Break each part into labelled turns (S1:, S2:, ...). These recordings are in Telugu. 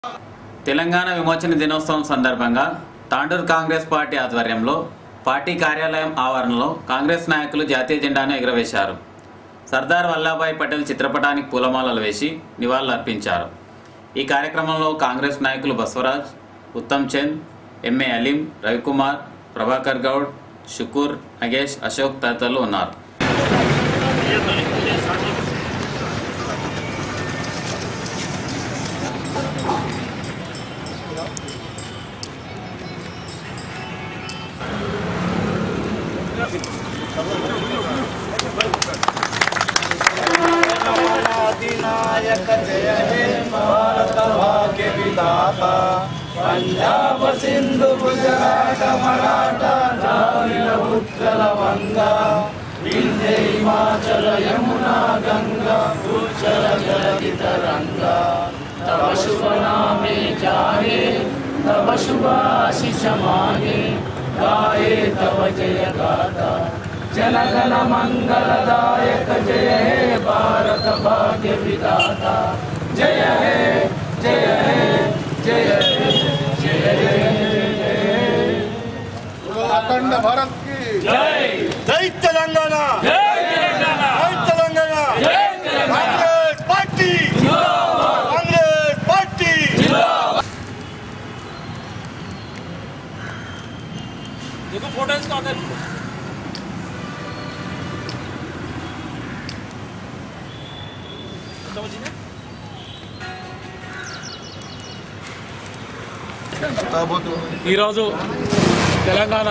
S1: తెలంగాణ విమోచన దినోత్సవం సందర్భంగా తాండూరు కాంగ్రెస్ పార్టీ ఆధ్వర్యంలో పార్టీ కార్యాలయం ఆవరణలో కాంగ్రెస్ నాయకులు జాతీయ జెండాను ఎగురవేశారు సర్దార్ వల్లభాయ్ పటేల్ చిత్రపటానికి పూలమాలలు వేసి నివాళులర్పించారు ఈ కార్యక్రమంలో కాంగ్రెస్ నాయకులు బసవరాజ్ ఉత్తమ్ చంద్ ఎంఏ అలీం రవికుమార్ ప్రభాకర్ గౌడ్ షుకూర్ నగేష్ అశోక్ తదితరులు ఉన్నారు
S2: अधिनायक जय हे भारत भाग्य विधाता पंजाब सिंधु गुजरात मराठा द्राविड उत्कल गंगा विंध्य हिमाचल यमुना गंगा उच्चल जलधि तरंगा तब शुभ नामे जाने तब शुभ आशीष माने गाए तब जय गाता जनगण मंगलदायक जय हे भारत भाग्य विधाता जय हे जय हे जय हे जय हे
S3: अखंड भारत की
S2: जय
S4: జై తెలంగాణ జై తెలంగాణ కాంగ్రెస్ పార్టీ కాంగ్రెస్ పార్టీ
S5: देखो फोटो इसका अंदर समझिए ఈరోజు తెలంగాణ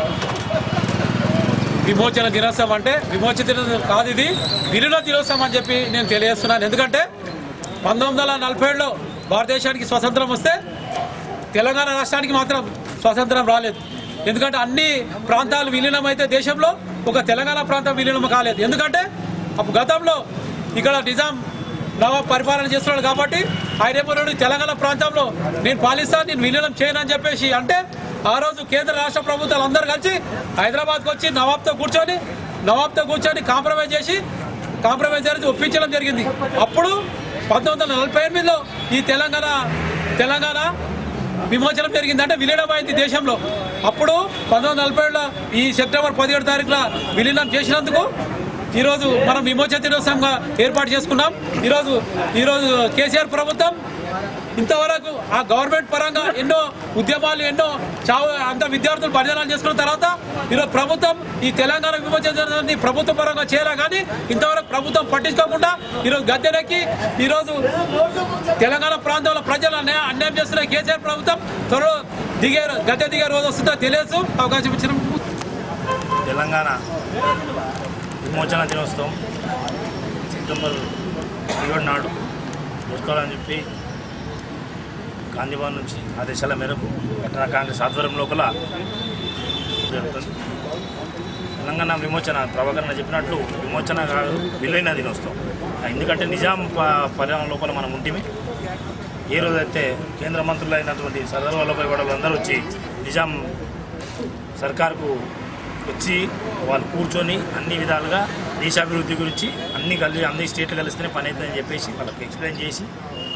S5: విమోచన దినోత్సవం అంటే విమోచన దినోత్సవం కాదు ఇది విలువ దినోత్సవం అని చెప్పి నేను తెలియజేస్తున్నాను ఎందుకంటే పంతొమ్మిది వందల నలభై ఏడులో భారతదేశానికి స్వతంత్రం వస్తే తెలంగాణ రాష్ట్రానికి మాత్రం స్వాతంత్రం రాలేదు ఎందుకంటే అన్ని ప్రాంతాలు విలీనం అయితే దేశంలో ఒక తెలంగాణ ప్రాంతం విలీనం కాలేదు ఎందుకంటే అప్పుడు గతంలో ఇక్కడ నిజాం నవాబ్ పరిపాలన చేస్తున్నాడు కాబట్టి ఆయన ఏమన్నాడు తెలంగాణ ప్రాంతంలో నేను పాలిస్తాను నేను విలీనం చేయను అని చెప్పేసి అంటే ఆ రోజు కేంద్ర రాష్ట్ర ప్రభుత్వాలు అందరూ కలిసి హైదరాబాద్కి వచ్చి నవాబ్తో కూర్చొని నవాబ్తో కూర్చొని కాంప్రమైజ్ చేసి కాంప్రమైజ్ చేసి ఒప్పించడం జరిగింది అప్పుడు పంతొమ్మిది వందల నలభై ఎనిమిదిలో ఈ తెలంగాణ తెలంగాణ విమోచనం జరిగింది అంటే విలీనం అయింది దేశంలో అప్పుడు పంతొమ్మిది వందల నలభై ఏడులో ఈ సెప్టెంబర్ పదిహేడు తారీఖున విలీనం చేసినందుకు ఈరోజు మనం విమోచన దినోత్సవంగా ఏర్పాటు చేసుకున్నాం ఈరోజు ఈరోజు కేసీఆర్ ప్రభుత్వం ఇంతవరకు ఆ గవర్నమెంట్ పరంగా ఎన్నో ఉద్యమాలు ఎన్నో చావు అంత విద్యార్థులు బలిదానాలు చేసుకున్న తర్వాత ఈరోజు ప్రభుత్వం ఈ తెలంగాణ విమోచన దినోత్సవాన్ని ప్రభుత్వ పరంగా చేయాలి కానీ ఇంతవరకు ప్రభుత్వం పట్టించుకోకుండా ఈరోజు గద్దెనెక్కి ఈరోజు తెలంగాణ ప్రాంతంలో ప్రజలు అన్యాయం అన్యాయం చేస్తున్న కేసీఆర్ ప్రభుత్వం త్వరలో దిగే గద్దె దిగే రోజు వస్తుందో తెలియదు అవకాశం ఇచ్చిన
S4: తెలంగాణ విమోచన దినోత్సవం సెప్టెంబర్ పదిహేడు నాడు జరుపుకోవాలని చెప్పి గాంధీభవన్ నుంచి ఆదేశాల మేరకు పట్టణ కాంగ్రెస్ ఆధ్వర్యం లోపల జరుగుతుంది తెలంగాణ విమోచన ప్రభాకరణ చెప్పినట్లు విమోచన కాదు విలువైన దినోత్సవం ఎందుకంటే నిజాం ప- పరిణామం లోపల మనం ఉంటిమి ఏ రోజైతే కేంద్ర మంత్రులు అయినటువంటి సర్దార్ వల్లభాయ్ పటేల్ అందరూ వచ్చి నిజాం సర్కార్కు వచ్చి వాళ్ళు కూర్చొని అన్ని విధాలుగా దేశాభివృద్ధి గురించి అన్ని కలిసి అన్ని స్టేట్లు కలిస్తేనే పని అవుతుందని చెప్పేసి వాళ్ళకి ఎక్స్ప్లెయిన్ చేసి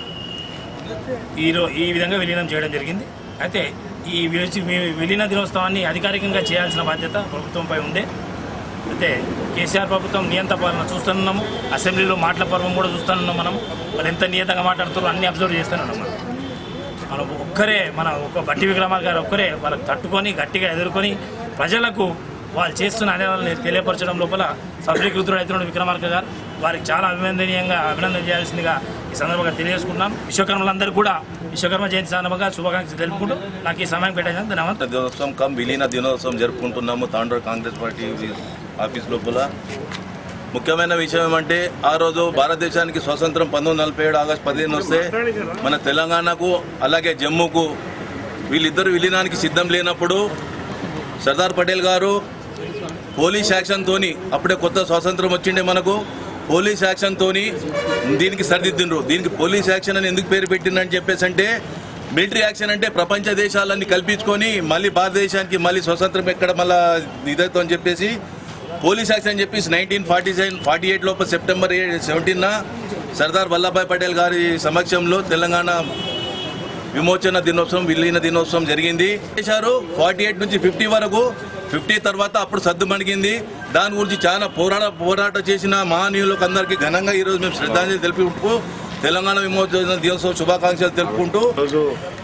S4: ఈరో ఈ విధంగా విలీనం చేయడం జరిగింది అయితే ఈ విలిచి- వి- విలీన దినోత్సవాన్ని అధికారికంగా చేయాల్సిన బాధ్యత ప్రభుత్వంపై ఉండే అయితే కేసీఆర్ ప్రభుత్వం నియంత పాలన చూస్తున్నాము అసెంబ్లీలో మాటల పర్వం కూడా చూస్తున్నాం మనం వాళ్ళు ఎంత నియంతంగా మాట్లాడుతారో అన్ని అబ్జర్వ్ చేస్తున్నాం మనం మనం ఒక్కరే మన ఒక బట్టి విక్రమార్ గారు ఒక్కరే వాళ్ళకి తట్టుకొని గట్టిగా ఎదుర్కొని ప్రజలకు వాళ్ళు చేస్తున్న అనేవాళ్ళని తెలియపరచడం లోపల సఫలీకృతుడు అవుతున్నాడు విక్రమార్క గారు వారికి చాలా అభినందనీయంగా అభినందన చేయాల్సిందిగా ఈ సందర్భంగా తెలియజేసుకున్నాం విశ్వకర్మలందరూ కూడా విశ్వకర్మ జయంతి సందర్భంగా శుభాకాంక్షలు తెలుపుకుంటూ నాకు ఈ సమయం పెట్టేందుకు ధన్యవాదాలు
S6: దినోత్సవం కమ్ విలీన దినోత్సవం జరుపుకుంటున్నాము తాండూరు కాంగ్రెస్ పార్టీ ఆఫీస్ లోపల ముఖ్యమైన విషయం ఏమంటే ఆ రోజు భారతదేశానికి స్వతంత్రం పంతొమ్మిది నలభై ఏడు ఆగస్టు పదిహేను వస్తే మన తెలంగాణకు అలాగే జమ్మూకు వీళ్ళిద్దరు విలీనానికి సిద్ధం లేనప్పుడు సర్దార్ పటేల్ గారు పోలీస్ యాక్షన్తోని అప్పుడే కొత్త స్వాతంత్రం వచ్చిండే మనకు పోలీస్ యాక్షన్తోని దీనికి సరిదిద్దిండ్రు దీనికి పోలీస్ యాక్షన్ అని ఎందుకు పేరు పెట్టిందని చెప్పేసి అంటే మిలిటరీ యాక్షన్ అంటే ప్రపంచ దేశాలన్నీ కల్పించుకొని మళ్ళీ భారతదేశానికి మళ్ళీ స్వతంత్రం ఎక్కడ మళ్ళా ఇదవుతుందని అని చెప్పేసి పోలీస్ యాక్షన్ అని చెప్పేసి nineteen forty seven forty eight లోపు సెప్టెంబర్ సెవెంటీన్న సర్దార్ వల్లభాయ్ పటేల్ గారి సమక్షంలో తెలంగాణ విమోచన దినోత్సవం విలీన దినోత్సవం జరిగింది చేశారు ఫార్టీ ఎయిట్ నుంచి ఫిఫ్టీ వరకు ఫిఫ్టీ తర్వాత అప్పుడు సర్దు మణిగింది దాని గురించి చాలా పోరాట పోరాట చేసిన మహనీయులకు అందరికీ ఘనంగా ఈరోజు మేము శ్రద్ధాంజలి తెలుపుకుంటూ తెలంగాణ విమోచన దినోత్సవం శుభాకాంక్షలు తెలుపుకుంటూ
S3: రోజు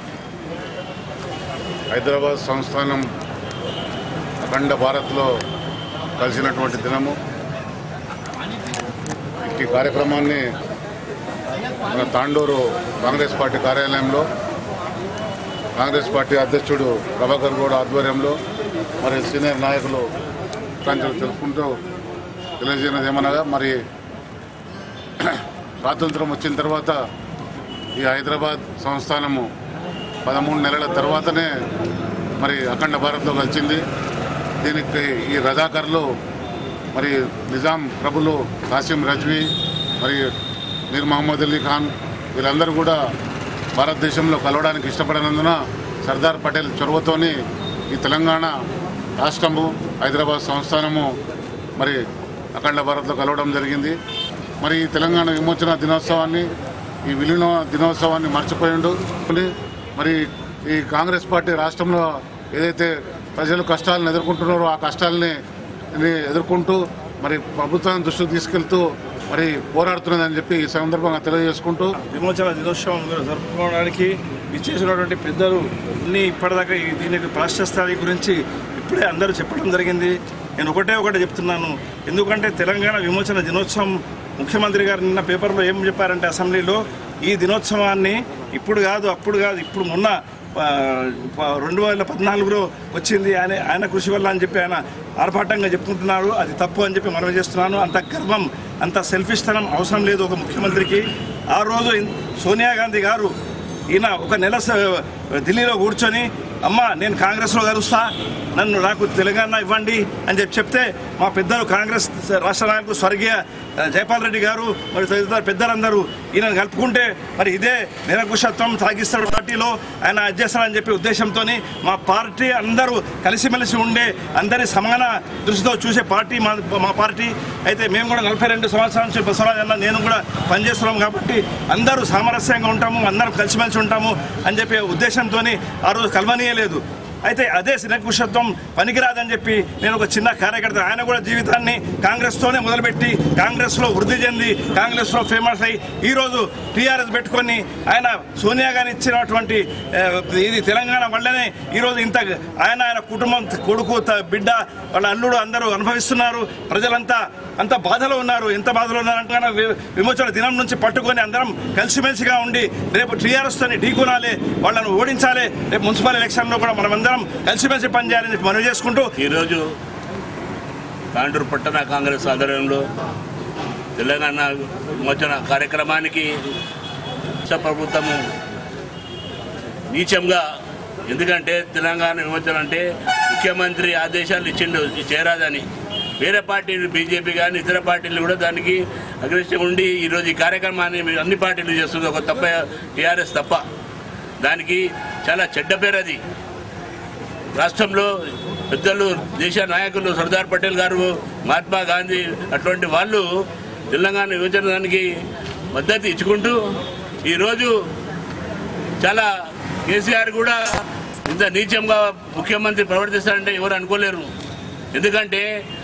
S3: హైదరాబాద్ సంస్థానం అఖండ భారత్లో కలిసినటువంటి దినము ఈ కార్యక్రమాన్ని మన తాండూరు కాంగ్రెస్ పార్టీ కార్యాలయంలో కాంగ్రెస్ పార్టీ అధ్యక్షుడు ప్రభాకర్ గౌడ్ ఆధ్వర్యంలో మరి సీనియర్ నాయకులు కాంక్షలు తెలుపుకుంటూ తెలియజేయనది ఏమనగా మరి స్వాతంత్రం వచ్చిన తర్వాత ఈ హైదరాబాద్ సంస్థానము పదమూడు నెలల తర్వాతనే మరి అఖండ భారత్లో కలిసింది దీనికి ఈ రజాకర్లు మరి నిజాం ప్రభులు కాసిం రజ్వీ మరి మీర్ మహమ్మద్ అలీ ఖాన్ వీళ్ళందరూ కూడా భారతదేశంలో కలవడానికి ఇష్టపడినందున సర్దార్ పటేల్ చొరవతోని ఈ తెలంగాణ రాష్ట్రము హైదరాబాద్ సంస్థానము మరి అఖండ భారత్లో కలవడం జరిగింది మరి ఈ తెలంగాణ విమోచన దినోత్సవాన్ని ఈ విలీన దినోత్సవాన్ని మర్చిపోయిండు మరి ఈ కాంగ్రెస్ పార్టీ రాష్ట్రంలో ఏదైతే ప్రజలు కష్టాలను ఎదుర్కొంటున్నారో ఆ కష్టాలని ని ఎదుర్కొంటూ మరి ప్రభుత్వాన్ని దృష్టికి తీసుకెళ్తూ మరి పోరాడుతున్నదని చెప్పి ఈ సందర్భంగా తెలియజేసుకుంటూ
S2: విమోచన దినోత్సవం జరుపుకోవడానికి ఇచ్చేసినటువంటి పెద్దలు అన్ని ఇప్పటిదాకా ఈ దీనికి ప్రాశస్త్యాల గురించి ఇప్పుడే అందరూ చెప్పడం జరిగింది నేను ఒకటే ఒకటే చెప్తున్నాను ఎందుకంటే తెలంగాణ విమోచన దినోత్సవం ముఖ్యమంత్రి గారు నిన్న పేపర్లో ఏం చెప్పారంటే అసెంబ్లీలో ఈ దినోత్సవాన్ని ఇప్పుడు కాదు అప్పుడు కాదు ఇప్పుడు మొన్న ఆ, ప- రెండు వేల పద్నాలుగులో వచ్చింది ఆయన ఆయన కృషి వల్ల అని చెప్పి ఆయన ఆర్భాటంగా చెప్పుకుంటున్నారు అది తప్పు అని చెప్పి మనవి చేస్తున్నాను అంత గర్వం అంత సెల్ఫిష్తనం అవసరం లేదు ఒక ముఖ్యమంత్రికి ఆ రోజు ఇన్- సోనియా గాంధీ గారు ఈయన ఒక నెల స- ఢిల్లీలో కూర్చొని అమ్మ నేను కాంగ్రెస్లో కలుస్తా నన్ను నాకు తెలంగాణ ఇవ్వండి అని చెప్పి చెప్తే మా పెద్దలు కాంగ్రెస్ రాష్ట్ర నాయకులు స్వర్గీయ ఆ, జయపాల్ రెడ్డి గారు మరి తదితర పెద్దలందరూ ఈయన కలుపుకుంటే మరి ఇదే నిరంకుశత్వం సాగిస్తాడు పార్టీలో ఆయన అధ్యక్షులని చెప్పి ఉద్దేశంతో మా పార్టీ అందరూ కలిసిమెలిసి ఉండే అందరి సమాన దృష్టితో చూసే పార్టీ మా మా పార్టీ అయితే మేము కూడా నలభై రెండు సంవత్సరాల నుంచి బసవరాజ్ అన్న నేను కూడా పనిచేస్తున్నాం కాబట్టి అందరూ సామరస్యంగా ఉంటాము అందరం కలిసిమెలిసి ఉంటాము అని చెప్పే ఉద్దేశంతో ఆ రోజు కలవనీయలేదు అయితే అదే నిరంకుశత్వం పనికిరాదని చెప్పి నేను ఒక చిన్న కార్యకర్త ఆయన కూడా జీవితాన్ని కాంగ్రెస్తోనే మొదలుపెట్టి కాంగ్రెస్లో వృద్ధి చెంది కాంగ్రెస్లో ఫేమస్ అయ్యి ఈరోజు టీఆర్ఎస్ పెట్టుకొని ఆయన సోనియా గారు ఇచ్చినటువంటి ఆ, ఇది తెలంగాణ వల్లనే ఈరోజు ఇంత ఆయన ఆయన కుటుంబం కొడుకు త- బిడ్డ వాళ్ళ అల్లుడు అందరూ అనుభవిస్తున్నారు ప్రజలంతా అంత బాధలో ఉన్నారు ఎంత బాధలో ఉన్నారంటే కనుక వి- విమోచన దినం నుంచి పట్టుకొని అందరం కలిసిమెలిసిగా ఉండి రేపు టీఆర్ఎస్ తోని ఢీకొనాలి వాళ్ళను ఓడించాలి రేపు మున్సిపల్ ఎలక్షన్లో కూడా మనం అందరం కలిసిమెలిసి పనిచేయాలని చెప్పి మనవి చేసుకుంటూ
S7: ఈరోజు తాండూరు పట్టణ కాంగ్రెస్ ఆధ్వర్యంలో తెలంగాణ విమోచన కార్యక్రమానికి రాష్ట్ర ప్రభుత్వము నీచంగా ఎందుకంటే తెలంగాణ విమోచన అంటే ముఖ్యమంత్రి ఆదేశాలు ఇచ్చిండు ఇది చేయరాదని వేరే పార్టీలు బీజేపీ కానీ ఇతర పార్టీలు కూడా దానికి అగ్రెసివ్ ఉండి ఈరోజు ఈ కార్యక్రమాన్ని అన్ని పార్టీలు చేస్తుంది ఒక తప్ప టీఆర్ఎస్ తప్ప దానికి చాలా చెడ్డ పేరు అది రాష్ట్రంలో పెద్దలు దేశ నాయకులు సర్దార్ పటేల్ గారు మహాత్మా గాంధీ అటువంటి వాళ్ళు తెలంగాణ విభజనడానికి మద్దతు ఇచ్చుకుంటూ ఈరోజు చాలా కేసీఆర్ కూడా ఇంత నీచంగా ముఖ్యమంత్రి ప్రవర్తిస్తారంటే ఎవరు అనుకోలేరు ఎందుకంటే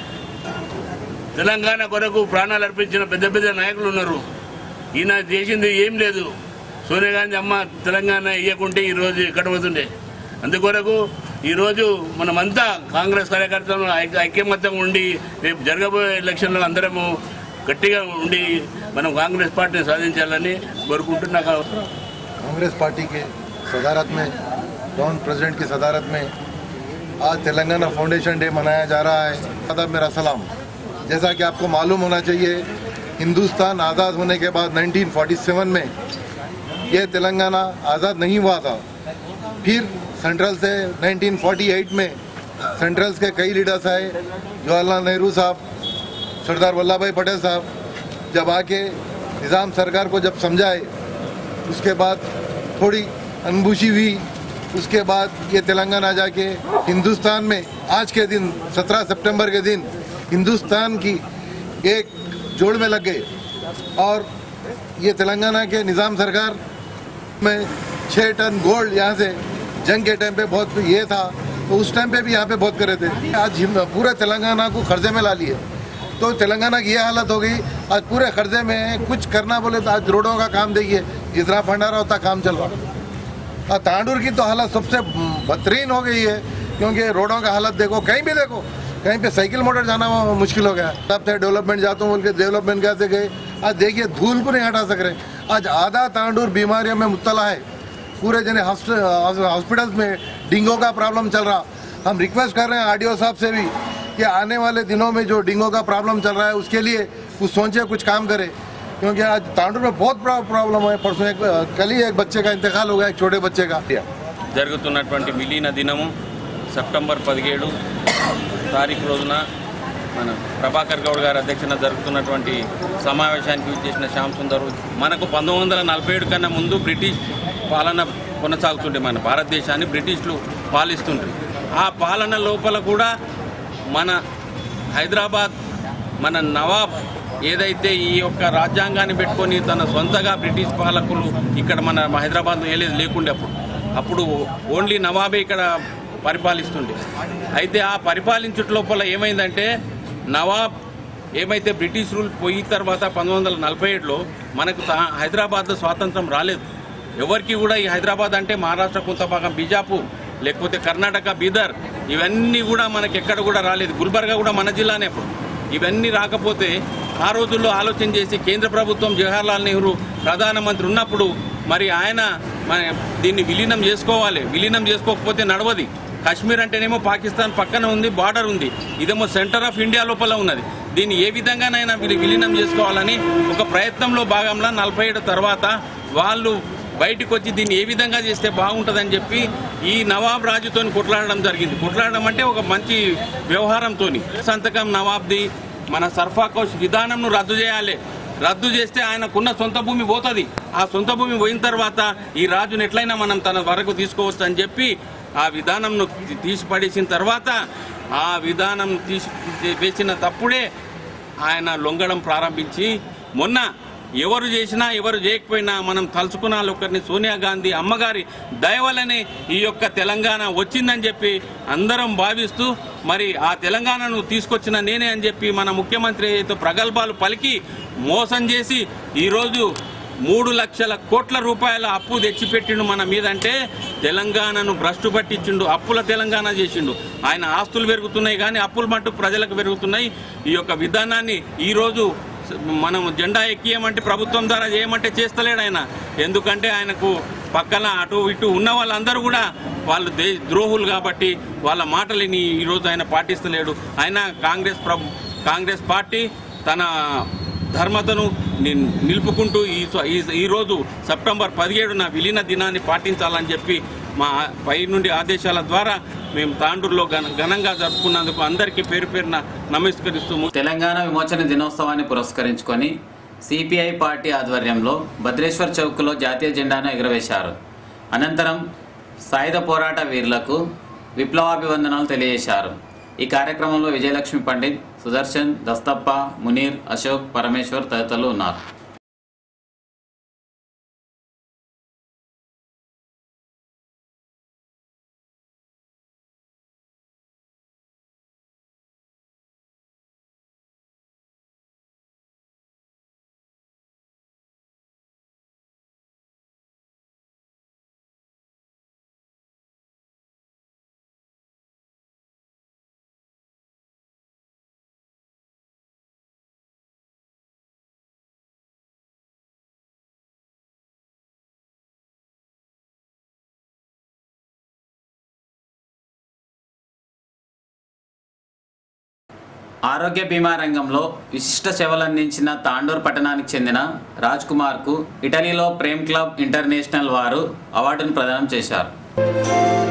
S7: తెలంగాణ కొరకు ప్రాణాలు అర్పించిన పెద్ద పెద్ద నాయకులు ఉన్నారు ఈయన చేసింది ఏం లేదు సోనియా గాంధీ అమ్మ తెలంగాణ ఇవ్వకుంటే ఈరోజు ఎక్కడ పోతుండే అందుకొరకు ఈరోజు మనమంతా కాంగ్రెస్ కార్యకర్తలు ఐక్య- ఐక్యమత్యంగా ఉండి రేపు జరగబోయే ఎలక్షన్లో అందరము గట్టిగా ఉండి మనం కాంగ్రెస్ పార్టీని సాధించాలని కోరుకుంటున్నా
S8: कांग्रेस पार्टी के सदारत में डॉन प्रेसिडेंट की सदारत में आज तेलंगाना फाउंडेशन डे मनाया जा रहा है आदाब मेरा सलाम जैसा कि आपको मालूम होना चाहिए हिंदुस्तान आज़ाद होने के बाद 1947 में ये तेलंगाना आज़ाद नहीं हुआ था फिर सेंट्रल से 1948 में सेंट्रल्स के कई लीडर्स आए जवाहरलाल नेहरू साहब सरदार वल्लभ भाई पटेल साहब जब आके निज़ाम सरकार को जब समझाए उसके बाद थोड़ी अनबुशी हुई उसके बाद ये तेलंगाना जाके हिंदुस्तान में आज के दिन 17 सितंबर के दिन हिंदुस्तान की एक जोड़ में लग गए और ये तेलंगाना के निज़ाम सरकार में छः टन गोल्ड यहाँ से जंग के टाइम पे बहुत ये था तो उस टाइम पे भी यहाँ पे बहुत करे थे आज हिम- पूरे तेलंगाना को कर्जे में ला लिए तो तेलंगाना की ये हालत हो गई आज पूरे कर्जे में कुछ करना बोले तो आज रोडों का काम देखिए जितना फंड आ रहा होता काम चल रहा और तांडूर की तो हालत सबसे बदतरीन हो गई है क्योंकि रोडों का हालत देखो कहीं भी देखो कहीं पे साइकिल मोटर जाना मुश्किल हो गया तब से डेवलपमेंट जाता हूँ बोल के डेवलपमेंट कैसे गए आज देखिए धूल को नहीं हटा सक रहे आज आधा तांडूर बीमारियों में मुबतला है पूरे जने हॉस्पिटल्स में डिंगो का प्रॉब्लम चल रहा हम रिक्वेस्ट कर रहे हैं आरडीओ साहब से भी कि आने वाले दिनों में जो डिंगो का प्रॉब्लम चल रहा है उसके लिए कुछ सोचे कुछ काम करे क्योंकि आज तांडूर में बहुत बड़ा प्रॉब्लम है परसों एक कल ही एक बच्चे का इंतकाल हो गया एक छोटे बच्चे का
S9: జరుగుతున్నటువంటి విలీన దినము సెప్టెంబర్ పదిహేడు తారీఖు రోజున మన ప్రభాకర్ గౌడ్ గారి అధ్యక్షన జరుగుతున్నటువంటి సమావేశానికి చేసిన శ్యామ్ సుందర్ మనకు పంతొమ్మిది వందల నలభై ఏడు కన్నా ముందు బ్రిటిష్ పాలన కొనసాగుతుండే మన భారతదేశాన్ని బ్రిటిష్లు పాలిస్తుండ్రి ఆ పాలన లోపల కూడా మన హైదరాబాద్ మన నవాబ్ ఏదైతే ఈ యొక్క రాజ్యాంగాన్ని పెట్టుకొని తన సొంతగా బ్రిటిష్ పాలకులు ఇక్కడ మన హైదరాబాద్ ఏలేదు లేకుండే అప్పుడు అప్పుడు ఓన్లీ నవాబే ఇక్కడ పరిపాలిస్తుండే అయితే ఆ పరిపాలించుట లోపల ఏమైందంటే నవాబ్ ఏమైతే బ్రిటిష్ రూల్ పోయిన తర్వాత పంతొమ్మిది వందల నలభై ఏడులో మనకు తా- హైదరాబాద్లో స్వాతంత్రం రాలేదు ఎవరికి కూడా ఈ హైదరాబాద్ అంటే మహారాష్ట్ర కొంత భాగం బీజాపూర్ లేకపోతే కర్ణాటక బీదర్ ఇవన్నీ కూడా మనకి ఎక్కడ కూడా రాలేదు గుల్బర్గా కూడా మన జిల్లానే అప్పుడు ఇవన్నీ రాకపోతే ఆ రోజుల్లో ఆలోచన చేసి కేంద్ర ప్రభుత్వం జవహర్లాల్ నెహ్రూ ప్రధానమంత్రి ఉన్నప్పుడు మరి ఆయన మన దీన్ని విలీనం చేసుకోవాలి విలీనం చేసుకోకపోతే నడవది కాశ్మీర్ అంటేనేమో పాకిస్తాన్ పక్కన ఉంది బార్డర్ ఉంది ఇదేమో సెంటర్ ఆఫ్ ఇండియా లోపల ఉన్నది దీన్ని ఏ విధంగానైనా వీళ్ళు విలీనం చేసుకోవాలని ఒక ప్రయత్నంలో భాగంలో నలభై ఏడు తర్వాత వాళ్ళు బయటకు వచ్చి దీన్ని ఏ విధంగా చేస్తే బాగుంటుందని చెప్పి ఈ నవాబ్ రాజుతో కొట్లాడడం జరిగింది కొట్లాడడం అంటే ఒక మంచి వ్యవహారంతో సంతకం నవాబ్ది మన సర్ఫాకోష్ విధానంను రద్దు చేయాలి రద్దు చేస్తే ఆయనకున్న సొంత భూమి పోతుంది ఆ సొంత భూమి పోయిన తర్వాత ఈ రాజును ఎట్లయినా మనం తన వరకు తీసుకోవచ్చు అని చెప్పి ఆ విధానంను తీ- తీసి పడేసిన తర్వాత ఆ విధానం తీసి వేసిన తప్పుడే ఆయన లొంగడం ప్రారంభించి మొన్న ఎవరు చేసినా ఎవరు చేయకపోయినా మనం తలుచుకున్న ఒకరిని సోనియా గాంధీ అమ్మగారి దయ వల్లనే ఈ యొక్క తెలంగాణ వచ్చిందని చెప్పి అందరం భావిస్తూ మరి ఆ తెలంగాణను తీసుకొచ్చిన నేనే అని చెప్పి మన ముఖ్యమంత్రి అయితే ప్రగల్భాలు పలికి మోసం చేసి ఈరోజు మూడు లక్షల కోట్ల రూపాయల అప్పు తెచ్చిపెట్టిండు మన మీదంటే తెలంగాణను భ్రష్టు పట్టించిండు అప్పుల తెలంగాణ చేసిండు ఆయన ఆస్తులు పెరుగుతున్నాయి కానీ అప్పులు మట్టుకు ప్రజలకు పెరుగుతున్నాయి ఈ యొక్క విధానాన్ని ఈరోజు మనం జెండా ఎక్కియమంటే ప్రభుత్వం ద్వారా చేయమంటే చేస్తలేడు ఆయన ఎందుకంటే ఆయనకు పక్కన అటు ఇటు ఉన్న వాళ్ళందరూ కూడా వాళ్ళు దే ద్రోహులు కాబట్టి వాళ్ళ మాటలని ఈరోజు ఆయన పాటిస్తలేడు ఆయన కాంగ్రెస్ ప్రభు కాంగ్రెస్ పార్టీ తన ధర్మతను ని- నిలుపుకుంటూ ఈ స- ఈ- ఈరోజు సెప్టెంబర్ పదిహేడున విలీన దినాన్ని పాటించాలని చెప్పి మా పై నుండి ఆదేశాల ద్వారా మేము తాండూరులో ఘన ఘనంగా జరుపుకున్నందుకు అందరికీ పేరు పేరున నమస్కరిస్తూ ము-
S1: తెలంగాణ విమోచన దినోత్సవాన్ని పురస్కరించుకొని సిపిఐ పార్టీ ఆధ్వర్యంలో భద్రేశ్వర్ చౌక్లో జాతీయ జెండాను ఎగురవేశారు అనంతరం సాయుధ పోరాట వీరులకు విప్లవాభివందనాలు తెలియజేశారు ఈ కార్యక్రమంలో విజయలక్ష్మి పండిత్ సుదర్శన్ దస్తప్ప మునీర్ అశోక్ పరమేశ్వర్ తదితరులు ఉన్నారు ఆరోగ్య బీమా రంగంలో విశిష్ట సేవలందించిన తాండూర్ పట్టణానికి చెందిన రాజ్ కుమార్కు ఇటలీలో ప్రేమ్ క్లబ్ ఇంటర్నేషనల్ వారు అవార్డును ప్రదానం చేశారు